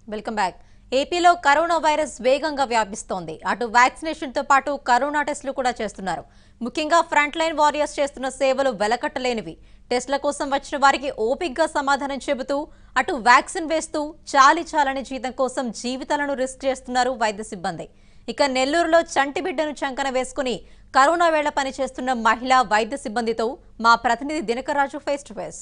Welcome back ఏపీలో corona virus వేగంగా వ్యాపిస్తోంది అటు వ్యాక్సినేషన్ తో పాటు కరోనా టెస్టులు కూడా చేస్తున్నారు ముఖ్యంగా ఫ్రంట్ లైన్ వారియర్స్ చేస్తున్న సేవలు వెలకట్టలేనివి టెస్టుల కోసం వచ్చిన వారికి ఓపిగ్గా సమాధానం చెబుతూ అటు వ్యాక్సిన్ వేస్తూ చాలి చాలని జీతం కోసం జీవితాలను రిస్క్ చేస్తున్నారు వైద్య సిబ్బంది ఇక నెల్లూరులో చంటి బిడ్డను చంకన వేసుకుని కరోనా వేళ పనిచేస్తున్న మహిళా వైద్య సిబ్బందితో మా ప్రతినిధి దినకరాజు face to face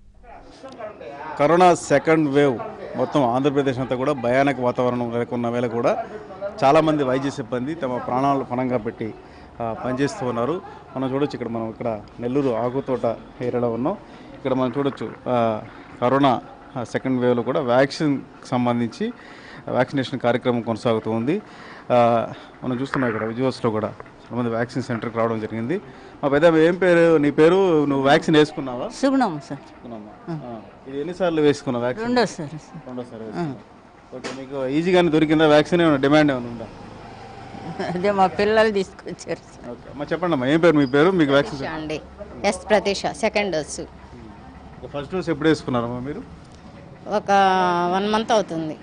corona second wave మొత్తం ఆంధ్రప్రదేశ్ అంతా కూడా భయానక వాతావరణం నెలకొన్న వేళ కూడా చాలామంది వైద్య సిబ్బంది తమ ప్రాణాలు పణంగా పెట్టి ఆ, పనిచేస్తూ ఉన్నారు మనం చూడొచ్చు ఇక్కడ మనం ఇక్కడ నెల్లూరు ఆకుతోట ఏరియాలో ఉన్నాం ఇక్కడ మనం చూడొచ్చు ఆ, కరోనా సెకండ్ వేవ్లో కూడా వ్యాక్సిన్ సంబంధించి వ్యాక్సినేషన్ కార్యక్రమం కొనసాగుతూ ఉంది ఆ, మనం చూస్తున్నాం ఇక్కడ విజువల్స్లో కూడా చాలామంది వ్యాక్సిన్ సెంటర్కి రావడం జరిగింది మా పెద్ద ఏం పేరు నీ పేరు నువ్వు వ్యాక్సిన్ వేసుకున్నావా సుగుణం సార్ వేసుకున్నామా? ఆ. ఇది ఎన్నిసార్లు వేసుకున్నావు వ్యాక్సిన్ రెండో సార్ రెండోసారి వేసుకున్నావు. ఓకే మీకు ఈజీగానే దొరికిందా వ్యాక్సిన్ ఏమైనా డిమాండ్ ఏమైనా ఉందా అదే మా పిల్లలు తీసుకొచ్చారు సార్ ఓకే అమ్మా చెప్పండి అమ్మా ఏం పేరు మీ పేరు మీకు వ్యాక్సిన్ అండి yes Prateesha second dose first dose ఎప్పుడు వేసుకున్నారమ్మా మీరు ఒక వన్ మంత్ అవుతుంది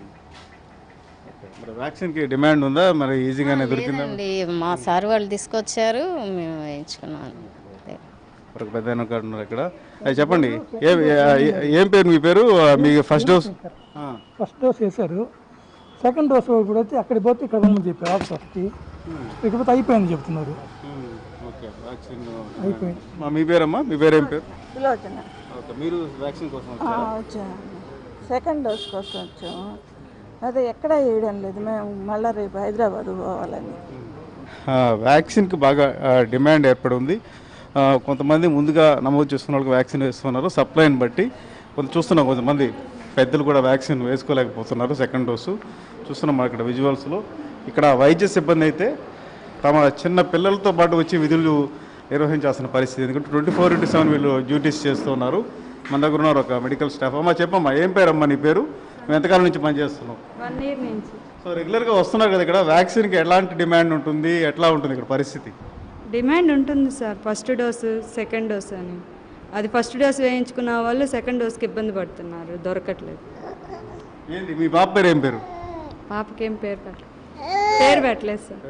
ఓకే. మరి వ్యాక్సిన్కి డిమాండ్ ఉందా మరి ఈజీగానే దొరికిందా లేదండి మా సార్ వాళ్ళు తీసుకొచ్చారు మేము వేయించుకున్నాం అంతే. ఒక పెద్ద ఆయన ఒకడు ఉన్నారు ఇక్కడ అది చెప్పండి ఏ ఏ- ఏం పేరు మీ పేరు మీ ఫస్ట్ డోస్ ఆ. ఫస్ట్ డోస్ వేశారు సెకండ్ డోస్ కూడా వచ్చి అక్కడికి పోతే ఇక్కడ రమ్మని చెప్పారు ఆఫీసర్కి ఇకపోతే అయిపోయింది చెప్తున్నారు ఉమ్, ఓకే వ్యాక్సిన్ అయిపోయింది మా మీ పేరమ్మా మీ పేరు ఏం పేరు సులోచన ఓకే మీరు వ్యాక్సిన్ కోసం వచ్చారా వచ్చాము సెకండ్ డోస్ కోసం వచ్చాము అదే ఎక్కడ వేయడం లేదు మేము మళ్ళీ రేపు హైదరాబాద్ పోవాలని ఆ, వ్యాక్సిన్కి బాగా ఆ, డిమాండ్ ఏర్పడి ఉంది ఆ, కొంతమంది ముందుగా నమోదు చేసుకున్న వాళ్ళకి వ్యాక్సిన్ వేస్తున్నారు సప్లైని బట్టి కొంత చూస్తున్నాం కొంతమంది పెద్దలు కూడా వ్యాక్సిన్ వేసుకోలేకపోతున్నారు సెకండ్ డోసు చూస్తున్నాం మనం ఇక్కడ విజువల్స్లో ఇక్కడ వైద్య సిబ్బంది అయితే తమ చిన్న పిల్లలతో పాటు వచ్చి విధులు నిర్వహించాల్సిన పరిస్థితి ఎందుకంటే ట్వంటీ ఫోర్ ఇంటూ సెవెన్ వీళ్ళు డ్యూటీస్ చేస్తున్నారు మన దగ్గర ఉన్నారు ఒక మెడికల్ స్టాఫ్ అమ్మా చెప్పమ్మా ఏం పేరమ్మా నీ పేరు మేము ఎంతకాలం నుంచి పనిచేస్తున్నాం వన్ ఇయర్ నుంచి సో రెగ్యులర్గా వస్తున్నారు కదా ఇక్కడ వ్యాక్సిన్కి ఎలాంటి డిమాండ్ ఉంటుంది ఎట్లా ఉంటుంది ఇక్కడ పరిస్థితి డిమాండ్ ఉంటుంది sir first dose second dose అని అది ఫస్ట్ డోస్ వేయించుకున్న వాళ్ళు సెకండ్ డోస్కి ఇబ్బంది పడుతున్నారు దొరకట్లేదు ఏంటి మీ బాబు పేరు ఏం పేరు పాపకి ఏం పేరు పెట్టలేదు పేరు పెట్టలేదు సార్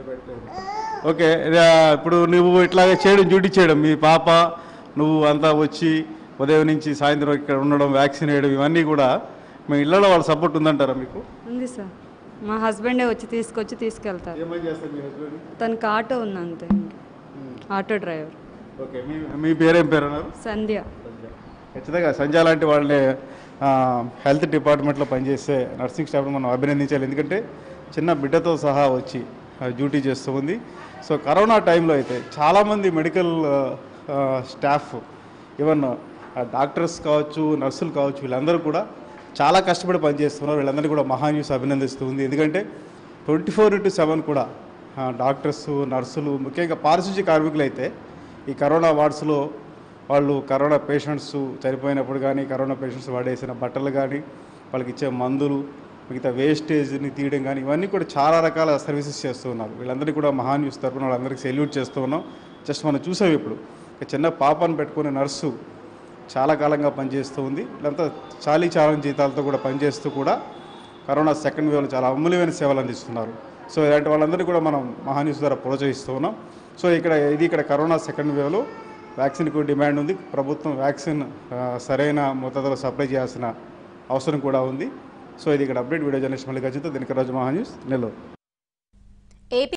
ఓకే ఆ, ఇప్పుడు నువ్వు ఇట్లాగే చేయడం డ్యూటీ చేయడం మీ పాప నువ్వు అంతా వచ్చి ఉదయం నుంచి సాయంత్రం ఇక్కడ ఉండడం వ్యాక్సిన్ వేయడం ఇవన్నీ కూడా మీ ఇళ్ళలో వాళ్ళ సపోర్ట్ ఉందంటారా మీకు ఉంది సార్ మా హస్బెండే వచ్చి తీసుకొచ్చి తీసుకెళ్తారు ఏమని చేస్తారు మీ హస్బెండ్ తనకి ఆటో ఉంది అంతే ఇంక. ఆటో డ్రైవర్ ఓకే మీ మీ పేరేం పేరు అన్నారు సంధ్య ఖచ్చితంగా సంజయ్ లాంటి వాళ్ళని ఆ, హెల్త్ డిపార్ట్మెంట్లో పనిచేసే నర్సింగ్ స్టాఫ్ని మనం అభినందించాలి ఎందుకంటే చిన్న బిడ్డతో సహా వచ్చి ఆ, డ్యూటీ చేస్తూ ఉంది సో కరోనా టైంలో అయితే చాలామంది మెడికల్ ఆ, ఆ, స్టాఫ్ ఈవెన్ ఆ, డాక్టర్స్ కావచ్చు నర్సులు కావచ్చు వీళ్ళందరూ కూడా చాలా కష్టపడి పనిచేస్తున్నారు వీళ్ళందరినీ కూడా మహాన్యూస్ అభినందిస్తూ ఉంది ఎందుకంటే ట్వంటీ ఫోర్ ఇంటూ సెవెన్ కూడా ఆ, డాక్టర్స్ నర్సులు ముఖ్యంగా పారిశుద్ధ్య కార్మికులు అయితే ఈ కరోనా వార్డ్స్లో వాళ్ళు కరోనా పేషెంట్స్ చనిపోయినప్పుడు కానీ కరోనా పేషెంట్స్ వాడేసిన బట్టలు కానీ వాళ్ళకి ఇచ్చే మందులు మిగతా వేస్టేజ్ని తీయడం కానీ ఇవన్నీ కూడా చాలా రకాల సర్వీసెస్ చేస్తూ ఉన్నారు వీళ్ళందరికీ కూడా మహాన్ న్యూస్ తరపున వాళ్ళందరికీ సెల్యూట్ చేస్తూ ఉన్నాం జస్ట్ మనం చూసాం ఇప్పుడు ఒక చిన్న పాపను పెట్టుకునే నర్సు చాలా కాలంగా పనిచేస్తూ ఉంది వీళ్ళంతా చాలీ చాలని జీతాలతో కూడా పనిచేస్తూ కూడా కరోనా సెకండ్ వేవ్లో చాలా అమూల్యమైన సేవలు అందిస్తున్నారు సో ఇలాంటి వాళ్ళందరినీ కూడా మనం మహాన్యూస్ ద్వారా ప్రోత్సహిస్తూ ఉన్నాం సో ఇక్కడ ఇది ఇక్కడ కరోనా సెకండ్ వేవ్లో వ్యాక్సిన్కు డిమాండ్ ఉంది ప్రభుత్వం వ్యాక్సిన్ ఆ, సరైన మోతాదులో సప్లై చేయాల్సిన అవసరం కూడా ఉంది సో ఇది ఇక్కడ అప్డేట్ వీడియో జర్నలిస్ట్ మల్లికార్జుతో దినకరాజు మహాన్యూస్ నెల్లూరు ఏపీ